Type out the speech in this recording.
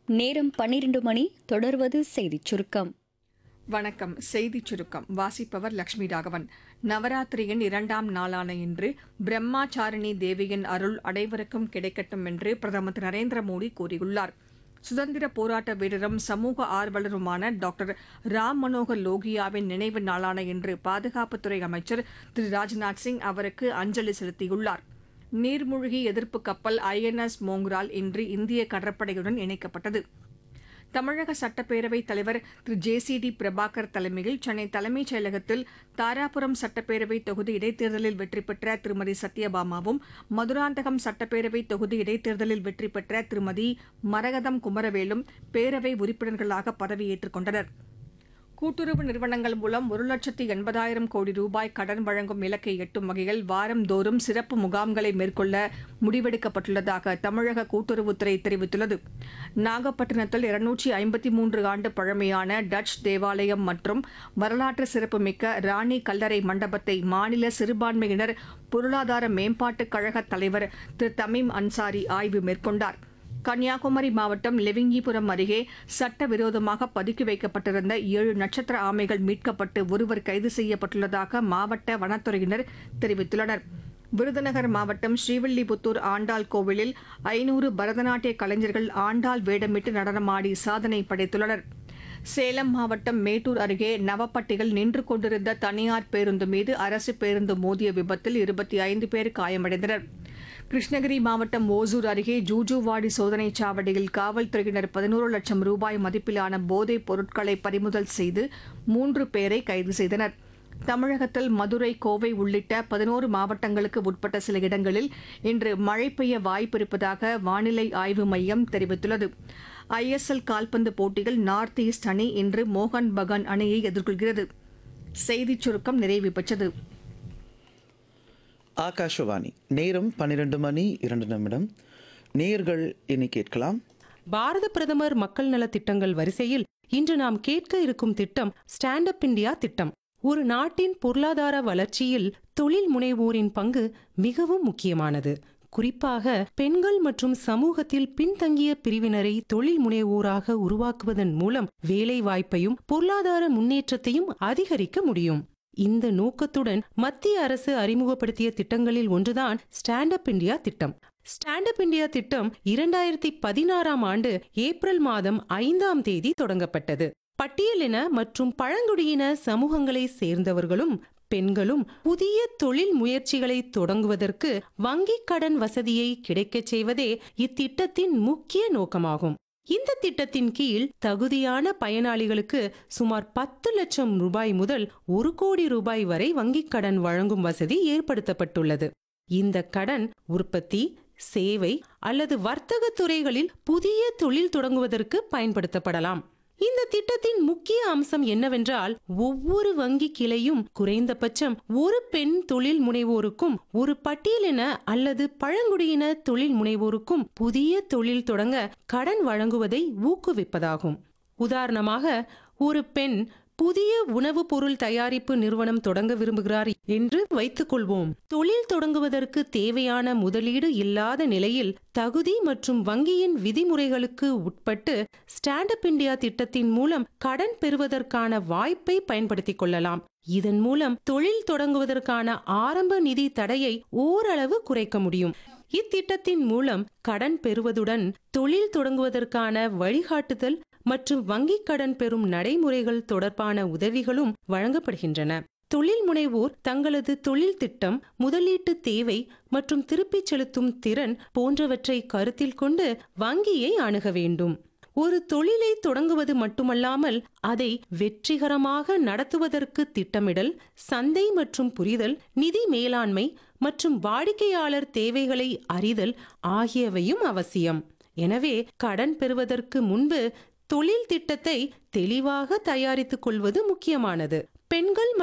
நேரம் பன்னிரண்டு மணி தொடர்வது செய்திச் சுருக்கம் வணக்கம் செய்திச் சுருக்கம் வாசிப்பவர் லட்சுமி ராகவன் நவராத்திரியின் இரண்டாம் நாளான இன்று பிரம்மாச்சாரிணி தேவியின் அருள் அனைவருக்கும் கிடைக்கட்டும் என்று பிரதமர் திரு நரேந்திர மோடி கூறியுள்ளார் சுதந்திர போராட்ட வீரரும் சமூக ஆர்வலருமான டாக்டர் ராம் மனோகர் லோகியாவின் நினைவு நாளான இன்று பாதுகாப்புத்துறை அமைச்சர் திரு ராஜ்நாத் சிங் அவருக்கு அஞ்சலி செலுத்தியுள்ளார் நீர்மூழ்கி எதிர்ப்பு கப்பல் ஐஎன்எஸ் மோங்ரால் இன்று இந்திய கடற்படையுடன் இணைக்கப்பட்டது தமிழக சட்டப்பேரவைத் தலைவர் Thiru J C D Prabhakar தலைமையில் சென்னை தலைமைச் செயலகத்தில் தாராபுரம் சட்டப்பேரவை தொகுதி இடைத்தேர்தலில் வெற்றி பெற்ற திருமதி சத்யபாமாவும் மதுராந்தகம் சட்டப்பேரவை தொகுதி இடைத்தேர்தலில் வெற்றி பெற்ற திருமதி மரகதம் குமரவேலும் பேரவை உறுப்பினர்களாக பதவியேற்றுக் கொண்டனர் கூட்டுறவு நிறுவனங்கள் மூலம் ஒரு லட்சத்து எண்பதாயிரம் கோடி ரூபாய் கடன் வழங்கும் இலக்கை எட்டும் வகையில் வாரந்தோறும் சிறப்பு முகாம்களை மேற்கொள்ள முடிவெடுக்கப்பட்டுள்ளதாக தமிழக கூட்டுறவுத்துறை தெரிவித்துள்ளது நாகப்பட்டினத்தில் இருநூற்றி ஐம்பத்தி மூன்று ஆண்டு பழமையான டச் தேவாலயம் மற்றும் வரலாற்று சிறப்புமிக்க ராணி கல்லறை மண்டபத்தை மாநில சிறுபான்மையினர் பொருளாதார மேம்பாட்டுக் கழக தலைவர் திரு தமீம் அன்சாரி ஆய்வு மேற்கொண்டார் கன்னியாகுமரி மாவட்டம் லெவிங்கிபுரம் அருகே சட்டவிரோதமாக பதுக்கி வைக்கப்பட்டிருந்த ஏழு நட்சத்திர ஆமைகள் மீட்கப்பட்டு ஒருவர் கைது செய்யப்பட்டுள்ளதாக மாவட்ட வனத்துறையினர் தெரிவித்துள்ளனர் விருதுநகர் மாவட்டம் ஸ்ரீவில்லிபுத்தூர் ஆண்டாள் கோவிலில் ஐநூறு பரதநாட்டிய கலைஞர்கள் ஆண்டாள் வேடமிட்டு நடனமாடி சாதனை படைத்துள்ளனர் சேலம் மாவட்டம் மேட்டூர் அருகே நவப்பட்டியில் நின்று கொண்டிருந்த தனியார் பேருந்து மீது அரசு பேருந்து மோதிய விபத்தில் இருபத்தி ஐந்து பேர் காயமடைந்தனர் கிருஷ்ணகிரி மாவட்டம் ஓசூர் அருகே ஜூஜுவாடி சோதனைச் சாவடியில் காவல்துறையினர் பதினோரு லட்சம் ரூபாய் மதிப்பிலான போதைப் பொருட்களை பறிமுதல் செய்து மூன்று பேரை கைது செய்தனர் தமிழகத்தில் மதுரை கோவை உள்ளிட்ட பதினோரு மாவட்டங்களுக்கு உட்பட்ட சில இடங்களில் இன்று மழை பெய்ய வாய்ப்பிருப்பதாக வானிலை ஆய்வு மையம் தெரிவித்துள்ளது ஐஎஸ்எல் கால்பந்து போட்டியில் நார்த் ஈஸ்ட் அணி இன்று மோகன் பகான் அணியை எதிர்கொள்கிறது செய்திச் சுருக்கம் நிறைவு பெற்றது ஆகாஷவாணி நேரம் பன்னிரண்டு மணி இரண்டு நிமிடம் நேயர்கள் இனி கேட்கலாம் பாரத பிரதமர் மக்கள் நலத் திட்டங்கள் வரிசையில் இன்று நாம் கேட்க இருக்கும் திட்டம் ஸ்டாண்ட் அப் இந்தியா திட்டம் ஒரு நாட்டின் பொருளாதார வளர்ச்சியில் தொழில் முனைவோரின் பங்கு மிகவும் முக்கியமானது குறிப்பாக பெண்கள் மற்றும் சமூகத்தில் பின்தங்கிய பிரிவினரை தொழில் முனைவோராக உருவாக்குவதன் மூலம் வேலை வாய்ப்பையும் பொருளாதார முன்னேற்றத்தையும் அதிகரிக்க முடியும் இந்த நோக்கத்துடன் மத்திய அரசு அறிமுகப்படுத்திய திட்டங்களில் ஒன்றுதான் ஸ்டாண்ட் அப் இந்தியா திட்டம் ஸ்டாண்ட் அப் இந்தியா திட்டம் இரண்டாயிரத்தி பதினாறாம் ஆண்டு ஏப்ரல் மாதம் ஐந்தாம் தேதி தொடங்கப்பட்டது பட்டியலின மற்றும் பழங்குடியின சமூகங்களை சேர்ந்தவர்களும் பெண்களும் புதிய தொழில் முயற்சிகளை தொடங்குவதற்கு வங்கிக் கடன் வசதியை கிடைக்கச் செய்வதே இத்திட்டத்தின் முக்கிய நோக்கமாகும் இந்த திட்டத்தின் கீழ் தகுதியான பயனாளிகளுக்கு சுமார் பத்து லட்சம் ரூபாய் முதல் ஒரு கோடி ரூபாய் வரை வங்கிக் கடன் வழங்கும் வசதி ஏற்படுத்தப்பட்டுள்ளது இந்த கடன் உற்பத்தி சேவை அல்லது வர்த்தக துறைகளில் புதிய தொழில் தொடங்குவதற்கு பயன்படுத்தப்படலாம் இந்த திட்டத்தின் முக்கிய அம்சம் என்னவென்றால் ஒவ்வொரு வங்கி கிளையும் குறைந்தபட்சம் ஒரு பெண் தொழில் முனைவோருக்கும் ஒரு பட்டியலின அல்லது பழங்குடியின தொழில் முனைவோருக்கும் புதிய தொழில் தொடங்க கடன் வழங்குவதை ஊக்குவிப்பதாகும் உதாரணமாக ஒரு பெண் புதிய உணவுப் பொருள் தயாரிப்பு நிறுவனம் தொடங்க விரும்புகிறார் என்று வைத்துக் கொள்வோம் தொழில் தொடங்குவதற்கு தேவையான முதலீடு இல்லாத நிலையில் தகுதி மற்றும் வங்கியின் விதிமுறைகளுக்கு உட்பட்டு ஸ்டாண்ட் அப் இந்தியா திட்டத்தின் மூலம் கடன் பெறுவதற்கான வாய்ப்பை பயன்படுத்திக் கொள்ளலாம் இதன் மூலம் தொழில் தொடங்குவதற்கான ஆரம்ப நிதி தடையை ஓரளவு குறைக்க முடியும் இத்திட்டத்தின் மூலம் கடன் பெறுவதுடன் தொழில் தொடங்குவதற்கான வழிகாட்டுதல் மற்றும் வங்கிக் கடன் பெறும் நடைமுறைகள் தொடர்பான உதவிகளும் வழங்கப்படுகின்றன தொழில் முனைவோர் தங்களது தொழில் திட்டம் முதலீட்டு தேவை மற்றும் திருப்பிச் செலுத்தும் திறன் போன்றவற்றை கருத்தில் கொண்டு வங்கியை அணுக வேண்டும் ஒரு தொழிலை தொடங்குவது மட்டுமல்லாமல் அதை வெற்றிகரமாக நடத்துவதற்கு திட்டமிடல் சந்தை மற்றும் புரிதல் நிதி மேலாண்மை மற்றும் வாடிக்கையாளர் தேவைகளை அறிதல் ஆகியவையும் அவசியம் எனவே கடன் பெறுவதற்கு முன்பு தொழில் திட்டத்தை தெளிவாக தயாரித்துக் கொள்வது முக்கியமானது பெண்கள்